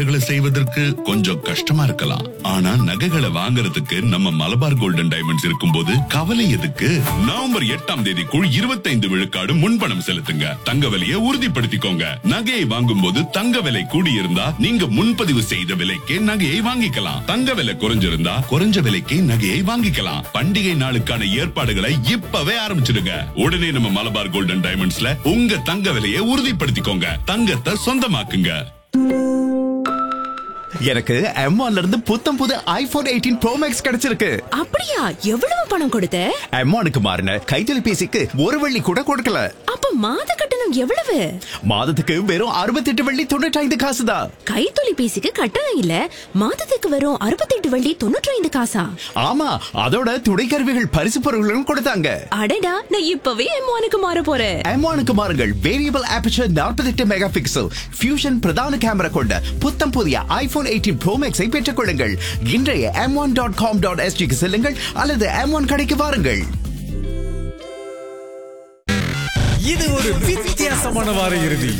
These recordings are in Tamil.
நகைகளை செய்வதற்கு கொஞ்சம் கஷ்டமா இருக்கலாம் ஆனா நகைகளை வாங்குறதுக்கு நம்ம மலபார் கோல்டன் டைமண்ட்ஸ் இருக்கும்போது கவலை எதுக்கு நவம்பர் எட்டாம் தேதிக்குள் இருபத்தைந்து விழுக்காடு முன்பணம் செலுத்துங்க தங்க விலையை உறுதிப்படுத்திக்கோங்க நகையை வாங்கும் போது தங்க விலை கூடியிருந்தா நீங்க முன்பதிவு செய்த விலைக்கே நகையை வாங்கிக்கலாம் தங்க விலை குறைஞ்சிருந்தா குறைஞ்ச விலைக்கே நகையை வாங்கிக்கலாம் பண்டிகை நாளுக்கான ஏற்பாடுகளை இப்பவே ஆரம்பிச்சிடுங்க உடனே நம்ம மலபார் கோல்டன் டைமண்ட்ஸ்ல உங்க தங்க விலையை உறுதிப்படுத்திக்கோங்க தங்கத்தை சொந்தமாக்குங்க எனக்கு M1 ல இருந்து புத்தம் புது ஐபோன் எயிட்டீன் ப்ரோ மேக்ஸ் கிடைச்சிருக்கு அப்படியா எவ்வளவு பணம் கொடுத்த M1க்கு மாறின கைத்தொலைபேசிக்கு ஒரு வெள்ளி கூட கொடுக்கல அப்ப மாத கட்டணம் எவ்வளவு மாதத்துக்கு வெறும் 68 வெள்ளி தொண்ணூற்றி ஐந்து காசு தான் கைத்தொலைபேசிக்கு கட்டணம் இல்ல மாதத்துக்கு வரும் அறுபத்தெட்டு வள்ளி தொண்ணூற்றி ஐந்து காசா ஆமா அதோட துணை கருவிகள் பரிசு பொருள்களும் கொடுத்தாங்க அடடா நான் இப்பவே எம்மானுக்கு மாற போறேன் M1க்கு மாறுங்கள் variable aperture 48 mega pixel fusion பிரதான கேமரா கொண்ட புத்தம் புதிய ஐபோன் எயிட்டீன் ப்ரோ மேக்ஸை பெற்றுக் கொள்ளுங்கள் இன்றைய M one dot com dot எஸ்டிக்கு செல்லுங்கள் அல்லது எம் ஒன் கடைக்கு வாருங்கள் இது ஒரு வித்தியாசமான வார இறுதி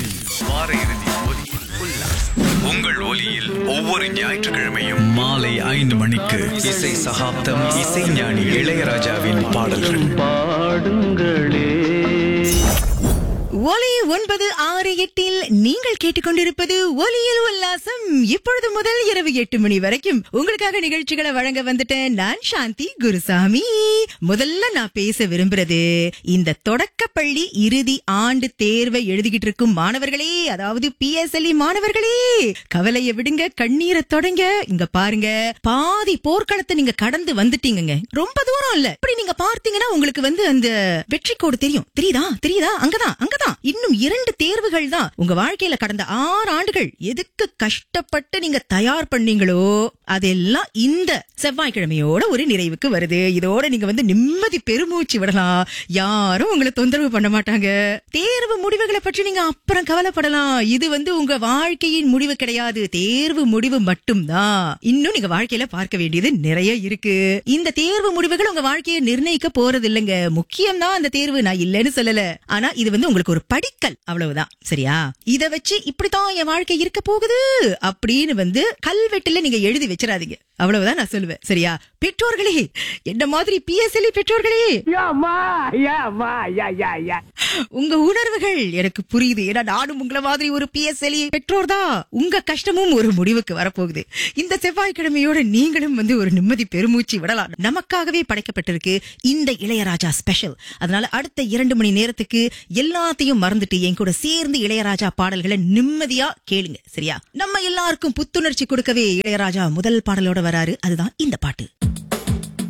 உங்கள் ஒலியில் ஒவ்வொரு ஞாயிற்றுக்கிழமையும் மாலை ஐந்து மணிக்கு இசை சகாப்தம் இசைஞானி இளையராஜாவின் பாடல்கள் ஒலி ஒன்பது ஆறு எட்டில் நீங்கள் கேட்டுக்கொண்டிருப்பது ஒலியில் உல்லாசம் இப்பொழுது முதல் இரவு எட்டு மணி வரைக்கும் உங்களுக்காக நிகழ்ச்சிகளை வழங்க வந்துட்டேன் நான் சாந்தி குருசாமி முதல்ல நான் பேச விரும்புறது இந்த தொடக்கப்பள்ளி இறுதி ஆண்டு தேர்வை எழுதிக்கிட்டு இருக்கும் மாணவர்களே அதாவது பிஎஸ்எல்இ மாணவர்களே கவலையை விடுங்க கண்ணீரை தொடங்க இங்க பாருங்க பாதி போர்க்களத்தை நீங்க கடந்து வந்துட்டீங்கங்க ரொம்ப தூரம் இல்ல இப்படி நீங்க பார்த்தீங்கன்னா உங்களுக்கு வந்து அந்த வெற்றி கோடு தெரியும் தெரியுதா தெரியுதா அங்கதான் அங்கதான் இன்னும் இரண்டு தேர்வுகள் தான் உங்க வாழ்க்கையில கடந்த ஆறு ஆண்டுகள் எதுக்கு கஷ்டப்பட்டு நீங்க தயார் பண்ணீங்களோ அதெல்லாம் இந்த செவ்வாய்க்கிழமையோட ஒரு நிறைவுக்கு வருது இதோட நீங்க வந்து நிம்மதி பெருமூச்சு விடலாம் யாரும் உங்களை தொந்தரவு பண்ண மாட்டாங்க தேர்வு முடிவுகளை பற்றி நீங்க அப்புறம் கவலைப்படலாம் இது வந்து உங்க வாழ்க்கையின் முடிவு கிடையாது தேர்வு முடிவு மட்டும்தான் இன்னும் நீங்க வாழ்க்கையில பார்க்க வேண்டியது நிறைய இருக்கு இந்த தேர்வு முடிவுகள் உங்க வாழ்க்கையை நிர்ணயிக்க போறது இல்லைங்க முக்கியம் தான் அந்த தேர்வு நான் இல்லைன்னு சொல்லல ஆனா இது வந்து உங்களுக்கு ஒரு படிக்கல் அவ்வளவுதான் சரியா இத வச்சு இப்படித்தான் என் வாழ்க்கை இருக்க போகுது அப்படின்னு வந்து கல்வெட்டுல நீங்க எழுதி வச்சிடாதீங்க அவ்வளவுதான் நான் சொல்லுவேன் சரியா பெற்றோர்களே என்ன மாதிரி பிஎஸ்எல்இ பெற்றோர்களே உங்க உணர்வுகள் எனக்கு புரியுது ஏன்னா நானும் உங்களை மாதிரி ஒரு பிஎஸ்எல்இ பெற்றோர் தான் உங்க கஷ்டமும் ஒரு முடிவுக்கு வரப்போகுது இந்த செவ்வாய்க்கிழமையோட நீங்களும் வந்து ஒரு நிம்மதி பெருமூச்சு விடலாம் நமக்காகவே படைக்கப்பட்டிருக்கு இந்த இளையராஜா ஸ்பெஷல் அதனால அடுத்த இரண்டு மணி நேரத்துக்கு எல்லாத்தையும் மறந்துட்டு என் கூட சேர்ந்து இளையராஜா பாடல்களை நிம்மதியா கேளுங்க சரியா நம்ம எல்லாருக்கும் புத்துணர்ச்சி கொடுக்கவே இளையராஜா முதல் பாடலோட வராரு அதுதான் இந்த பாட்டு